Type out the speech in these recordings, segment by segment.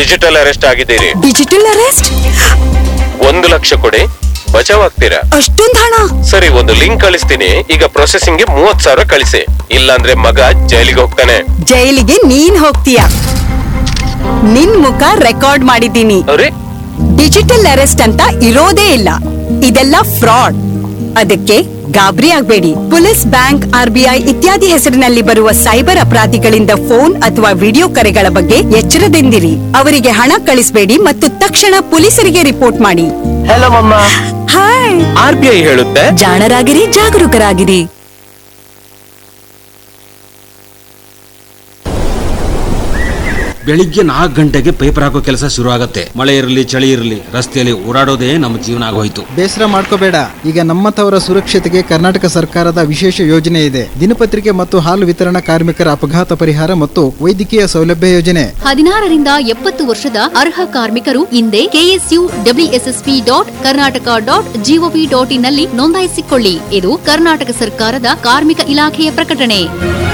digital arrest ಆಗಿದ್ದೀರಿ digital arrest ಒಂದು ಲಕ್ಷ ಕೊಡಿ ಬಚಾವ್ ಆಗ್ತೀರಾ ಅಷ್ಟೊಂದ್ ಹಣ ಸರಿ ಒಂದು ಲಿಂಕ್ ಕಳಿಸ್ತೀನಿ ಈಗ ಪ್ರೊಸೆಸಿಂಗ್ ಗೆ ಮೂವತ್ ಸಾವಿರ ಕಳಿಸಿ ಇಲ್ಲಾಂದ್ರೆ ಮಗ ಜೈಲಿಗೆ ಹೋಗ್ತಾನೆ ಜೈಲಿಗೆ ನೀನ್ ಹೋಗ್ತೀಯ ನಿನ್ ಮುಖ ರೆಕಾರ್ಡ್ ಮಾಡಿದ್ದೀನಿ ಅವ್ರಿ ಡಿಜಿಟಲ್ ಅರೆಸ್ಟ್ ಅಂತ ಇರೋದೇ ಇಲ್ಲ ಇದೆಲ್ಲ ಫ್ರಾಡ್ ಅದಕ್ಕೆ ಗಾಬರಿ ಆಗ್ಬೇಡಿ ಪೊಲೀಸ್ ಬ್ಯಾಂಕ್ ಆರ್ಬಿಐ ಇತ್ಯಾದಿ ಹೆಸರಿನಲ್ಲಿ ಬರುವ ಸೈಬರ್ ಅಪರಾಧಿಗಳಿಂದ ಫೋನ್ ಅಥವಾ ವಿಡಿಯೋ ಕರೆಗಳ ಬಗ್ಗೆ ಎಚ್ಚರದಿಂದಿರಿ ಅವರಿಗೆ ಹಣ ಕಳಿಸಬೇಡಿ ಮತ್ತು ತಕ್ಷಣ ಪೊಲೀಸರಿಗೆ ರಿಪೋರ್ಟ್ ಮಾಡಿ ಹಲೋ ಮಮ್ಮ ಹಾಯ್ ಆರ್ ಬಿ ಐ ಹೇಳುತ್ತೆ ಜಾಣರಾಗಿರಿ ಜಾಗರೂಕರಾಗಿರಿ ಬೆಳಿಗ್ಗೆ ನಾಲ್ಕು ಗಂಟೆಗೆ ಪೇಪರ್ ಹಾಕೋ ಕೆಲಸ ಶುರು ಆಗತ್ತೆ ಮಳೆ ಇರಲಿ ಚಳಿ ಇರಲಿ ರಸ್ತೆಯಲ್ಲಿ ಓಡಾಡೋದೇ ನಮ್ಮ ಜೀವನ ಆಗೋಯ್ತು ಬೇಸರ ಮಾಡ್ಕೋಬೇಡ ಈಗ ನಮ್ಮಂಥವರ ಸುರಕ್ಷತೆಗೆ ಕರ್ನಾಟಕ ಸರ್ಕಾರದ ವಿಶೇಷ ಯೋಜನೆ ಇದೆ ದಿನಪತ್ರಿಕೆ ಮತ್ತು ಹಾಲು ವಿತರಣಾ ಕಾರ್ಮಿಕರ ಅಪಘಾತ ಪರಿಹಾರ ಮತ್ತು ವೈದ್ಯಕೀಯ ಸೌಲಭ್ಯ ಯೋಜನೆ ಹದಿನಾರರಿಂದ ಎಪ್ಪತ್ತು ವರ್ಷದ ಅರ್ಹ ಕಾರ್ಮಿಕರು ಹಿಂದೆ KSU WSSP dot Karnataka dot gov ಡಾಟ್ ಇನ್ನಲ್ಲಿ ನೋಂದಾಯಿಸಿಕೊಳ್ಳಿ ಇದು ಕರ್ನಾಟಕ ಸರ್ಕಾರದ ಕಾರ್ಮಿಕ ಇಲಾಖೆಯ ಪ್ರಕಟಣೆ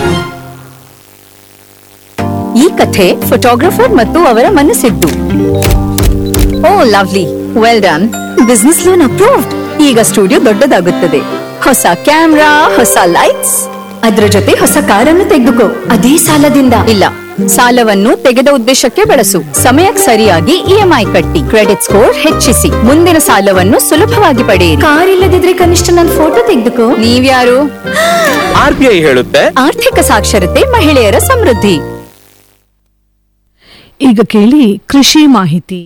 ಈ ಕಥೆ ಫೋಟೋಗ್ರಫರ್ ಮತ್ತು ಅವರ ಮನಸ್ಸಿದ್ದು oh lovely well done business loan approved ಈಗ ಸ್ಟುಡಿಯೋ ದೊಡ್ಡದಾಗುತ್ತದೆ ಹೊಸ ಕ್ಯಾಮ್ರಾ ಹೊಸ ಲೈಟ್ಸ್ ಅದರ ಜೊತೆ ಹೊಸ ಕಾರನ್ನು ತೆಗೆದುಕೋ ಅದೇ ಸಾಲದಿಂದ ಇಲ್ಲ ಸಾಲವನ್ನು ತೆಗೆದ ಉದ್ದೇಶಕ್ಕೆ ಬಳಸು ಸಮಯಕ್ಕೆ ಸರಿಯಾಗಿ ಇಎಂಐ ಕಟ್ಟಿ ಕ್ರೆಡಿಟ್ ಸ್ಕೋರ್ ಹೆಚ್ಚಿಸಿ ಮುಂದಿನ ಸಾಲವನ್ನು ಸುಲಭವಾಗಿ ಪಡೆಯಿರಿ ಕಾರ್ ಇಲ್ಲದಿದ್ರೆ ಕನಿಷ್ಠ ನನ್ನ ಫೋಟೋ ತೆಗೆದುಕೋ ನೀವ್ಯಾರು ಆರ್ ಬಿ ಐ ಹೇಳುತ್ತೆ ಆರ್ಥಿಕ ಸಾಕ್ಷರತೆ ಮಹಿಳೆಯರ ಸಮೃದ್ಧಿ ಈಗ ಕೇಳಿ ಕೃಷಿ ಮಾಹಿತಿ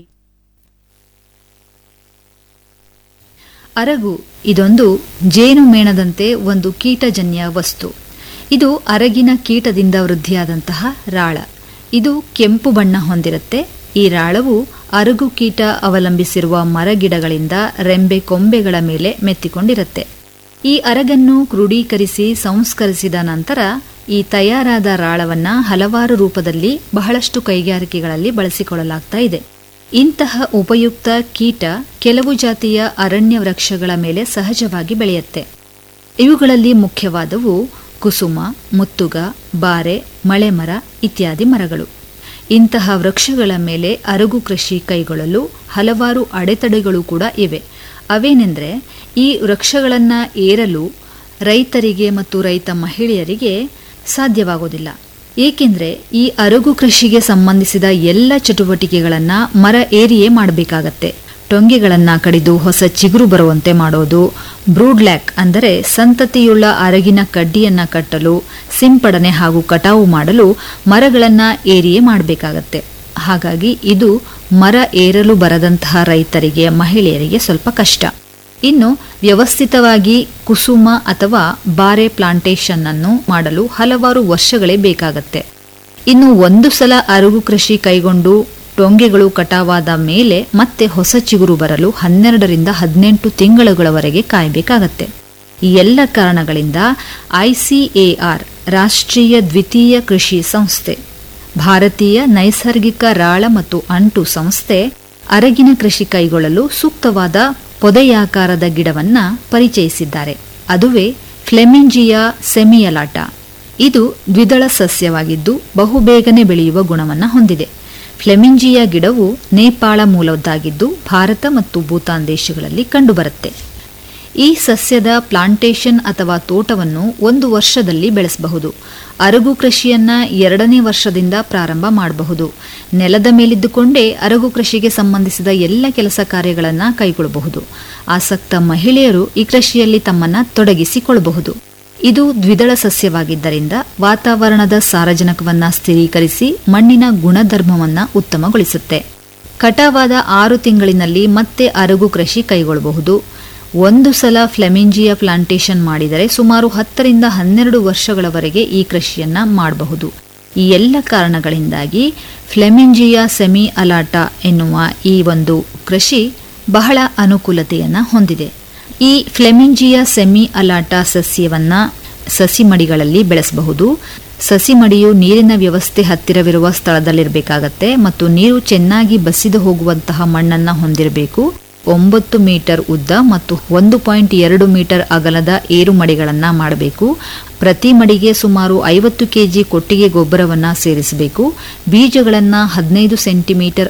ಅರಗು ಇದೊಂದು ಜೇನು ಮೇಣದಂತೆ ಒಂದು ಕೀಟಜನ್ಯ ವಸ್ತು ಇದು ಅರಗಿನ ಕೀಟದಿಂದ ವೃದ್ಧಿಯಾದಂತಹ ರಾಳ ಇದು ಕೆಂಪು ಬಣ್ಣ ಹೊಂದಿರುತ್ತೆ ಈ ರಾಳವು ಅರಗು ಕೀಟ ಅವಲಂಬಿಸಿರುವ ಮರಗಿಡಗಳಿಂದ ರೆಂಬೆ ಕೊಂಬೆಗಳ ಮೇಲೆ ಮೆತ್ತಿಕೊಂಡಿರುತ್ತೆ ಈ ಅರಗನ್ನು ಕ್ರೋಢೀಕರಿಸಿ ಸಂಸ್ಕರಿಸಿದ ನಂತರ ಈ ತಯಾರಾದ ರಾಳವನ್ನ ಹಲವಾರು ರೂಪದಲ್ಲಿ ಬಹಳಷ್ಟು ಕೈಗಾರಿಕೆಗಳಲ್ಲಿ ಬಳಸಿಕೊಳ್ಳಲಾಗ್ತಾ ಇದೆ ಇಂತಹ ಉಪಯುಕ್ತ ಕೀಟ ಕೆಲವು ಜಾತಿಯ ಅರಣ್ಯ ವೃಕ್ಷಗಳ ಮೇಲೆ ಸಹಜವಾಗಿ ಬೆಳೆಯುತ್ತೆ ಇವುಗಳಲ್ಲಿ ಮುಖ್ಯವಾದವು ಕುಸುಮ ಮುತ್ತುಗ ಬಾರೆ ಮಳೆಮರ ಇತ್ಯಾದಿ ಮರಗಳು ಇಂತಹ ವೃಕ್ಷಗಳ ಮೇಲೆ ಅರಗು ಕೃಷಿ ಕೈಗೊಳ್ಳಲು ಹಲವಾರು ಅಡೆತಡೆಗಳು ಕೂಡ ಇವೆ ಅವೇನೆಂದರೆ ಈ ವೃಕ್ಷಗಳನ್ನು ಏರಲು ರೈತರಿಗೆ ಮತ್ತು ರೈತ ಮಹಿಳೆಯರಿಗೆ ಸಾಧ್ಯವಾಗೋದಿಲ್ಲ ಏಕೆಂದರೆ ಈ ಅರಗು ಕೃಷಿಗೆ ಸಂಬಂಧಿಸಿದ ಎಲ್ಲ ಚಟುವಟಿಕೆಗಳನ್ನು ಮರ ಏರಿಯೇ ಮಾಡಬೇಕಾಗತ್ತೆ ಟೊಂಗೆಗಳನ್ನು ಕಡಿದು ಹೊಸ ಚಿಗುರು ಬರುವಂತೆ ಮಾಡೋದು ಬ್ರೂಡ್ಲ್ಯಾಕ್ ಅಂದರೆ ಸಂತತಿಯುಳ್ಳ ಅರಗಿನ ಕಡ್ಡಿಯನ್ನ ಕಟ್ಟಲು ಸಿಂಪಡಣೆ ಹಾಗೂ ಕಟಾವು ಮಾಡಲು ಮರಗಳನ್ನು ಏರಿಯೇ ಮಾಡಬೇಕಾಗತ್ತೆ ಹಾಗಾಗಿ ಇದು ಮರ ಏರಲು ಬರದಂತಹ ರೈತರಿಗೆ ಮಹಿಳೆಯರಿಗೆ ಸ್ವಲ್ಪ ಕಷ್ಟ ಇನ್ನು ವ್ಯವಸ್ಥಿತವಾಗಿ ಕುಸುಮ ಅಥವಾ ಬಾರೆ ಪ್ಲಾಂಟೇಶನ್ ಅನ್ನು ಮಾಡಲು ಹಲವಾರು ವರ್ಷಗಳೇ ಬೇಕಾಗತ್ತೆ ಇನ್ನು ಒಂದು ಸಲ ಅರಗು ಕೃಷಿ ಕೈಗೊಂಡು ಟೊಂಗೆಗಳು ಕಟಾವಾದ ಮೇಲೆ ಮತ್ತೆ ಹೊಸ ಚಿಗುರು ಬರಲು ಹನ್ನೆರಡರಿಂದ ಹದಿನೆಂಟು ತಿಂಗಳುಗಳವರೆಗೆ ಕಾಯಬೇಕಾಗತ್ತೆ ಈ ಎಲ್ಲ ಕಾರಣಗಳಿಂದ ಐಸಿಎಆರ್ ರಾಷ್ಟ್ರೀಯ ದ್ವಿತೀಯ ಕೃಷಿ ಸಂಸ್ಥೆ ಭಾರತೀಯ ನೈಸರ್ಗಿಕ ರಾಳ ಮತ್ತು ಅಂಟು ಸಂಸ್ಥೆ ಅರಗಿನ ಕೃಷಿ ಕೈಗೊಳ್ಳಲು ಸೂಕ್ತವಾದ ಪೊದೆಯಾಕಾರದ ಗಿಡವನ್ನ ಪರಿಚಯಿಸಿದ್ದಾರೆ ಅದುವೇ ಫ್ಲೆಮಿಂಜಿಯಾ ಸೆಮಿಯಲಾಟ ಇದು ದ್ವಿದಳ ಸಸ್ಯವಾಗಿದ್ದು ಬಹುಬೇಗನೆ ಬೆಳೆಯುವ ಗುಣವನ್ನು ಹೊಂದಿದೆ ಫ್ಲೆಮಿಂಜಿಯಾ ಗಿಡವು ನೇಪಾಳ ಮೂಲದ್ದಾಗಿದ್ದು ಭಾರತ ಮತ್ತು ಭೂತಾನ್ ದೇಶಗಳಲ್ಲಿ ಕಂಡುಬರುತ್ತೆ ಈ ಸಸ್ಯದ ಪ್ಲಾಂಟೇಶನ್ ಅಥವಾ ತೋಟವನ್ನು ಒಂದು ವರ್ಷದಲ್ಲಿ ಬೆಳೆಸಬಹುದು ಅರಗು ಕೃಷಿಯನ್ನ ಎರಡನೇ ವರ್ಷದಿಂದ ಪ್ರಾರಂಭ ಮಾಡಬಹುದು ನೆಲದ ಮೇಲಿದ್ದುಕೊಂಡೇ ಅರಗು ಕೃಷಿಗೆ ಸಂಬಂಧಿಸಿದ ಎಲ್ಲ ಕೆಲಸ ಕಾರ್ಯಗಳನ್ನು ಕೈಗೊಳ್ಳಬಹುದು ಆಸಕ್ತ ಮಹಿಳೆಯರು ಈ ಕೃಷಿಯಲ್ಲಿ ತಮ್ಮನ್ನ ತೊಡಗಿಸಿಕೊಳ್ಳಬಹುದು ಇದು ದ್ವಿದಳ ಸಸ್ಯವಾಗಿದ್ದರಿಂದ ವಾತಾವರಣದ ಸಾರಜನಕವನ್ನ ಸ್ಥಿರೀಕರಿಸಿ ಮಣ್ಣಿನ ಗುಣಧರ್ಮವನ್ನ ಉತ್ತಮಗೊಳಿಸುತ್ತೆ ಕಟಾವಾದ ಆರು ತಿಂಗಳಿನಲ್ಲಿ ಮತ್ತೆ ಅರಗು ಕೃಷಿ ಕೈಗೊಳ್ಳಬಹುದು ಒಂದು ಸಲ ಫ್ಲೆಮಿಂಜಿಯಾ ಪ್ಲಾಂಟೇಶನ್ ಮಾಡಿದರೆ ಸುಮಾರು ಹತ್ತರಿಂದ ಹನ್ನೆರಡು ವರ್ಷಗಳವರೆಗೆ ಈ ಕೃಷಿಯನ್ನ ಮಾಡಬಹುದು ಈ ಎಲ್ಲ ಕಾರಣಗಳಿಂದಾಗಿ ಫ್ಲೆಮಿಂಜಿಯಾ ಸೆಮಿ ಅಲಾಟ ಎನ್ನುವ ಈ ಒಂದು ಕೃಷಿ ಬಹಳ ಅನುಕೂಲತೆಯನ್ನ ಹೊಂದಿದೆ ಈ ಫ್ಲೆಮಿಂಜಿಯಾ ಸೆಮಿ ಅಲಾಟ ಸಸ್ಯವನ್ನ ಸಸಿಮಡಿಗಳಲ್ಲಿ ಬೆಳೆಸಬಹುದು ಸಸಿಮಡಿಯು ನೀರಿನ ವ್ಯವಸ್ಥೆ ಹತ್ತಿರವಿರುವ ಸ್ಥಳದಲ್ಲಿರಬೇಕಾಗತ್ತೆ ಮತ್ತು ನೀರು ಚೆನ್ನಾಗಿ ಬಸಿದು ಹೋಗುವಂತಹ ಮಣ್ಣನ್ನ ಹೊಂದಿರಬೇಕು ಒಂಬತ್ತು ಮೀಟರ್ ಉದ್ದ ಮತ್ತು ಒಂದು ಪಾಯಿಂಟ್ ಎರಡು ಮೀಟರ್ ಅಗಲದ ಏರು ಮಡಿಗಳನ್ನ ಮಾಡಬೇಕು ಪ್ರತಿ ಮಡಿಗೆ ಸುಮಾರು ಐವತ್ತು ಕೆಜಿ ಕೊಟ್ಟಿಗೆ ಗೊಬ್ಬರವನ್ನ ಸೇರಿಸಬೇಕು ಬೀಜಗಳನ್ನ ಹದಿನೈದು ಸೆಂಟಿಮೀಟರ್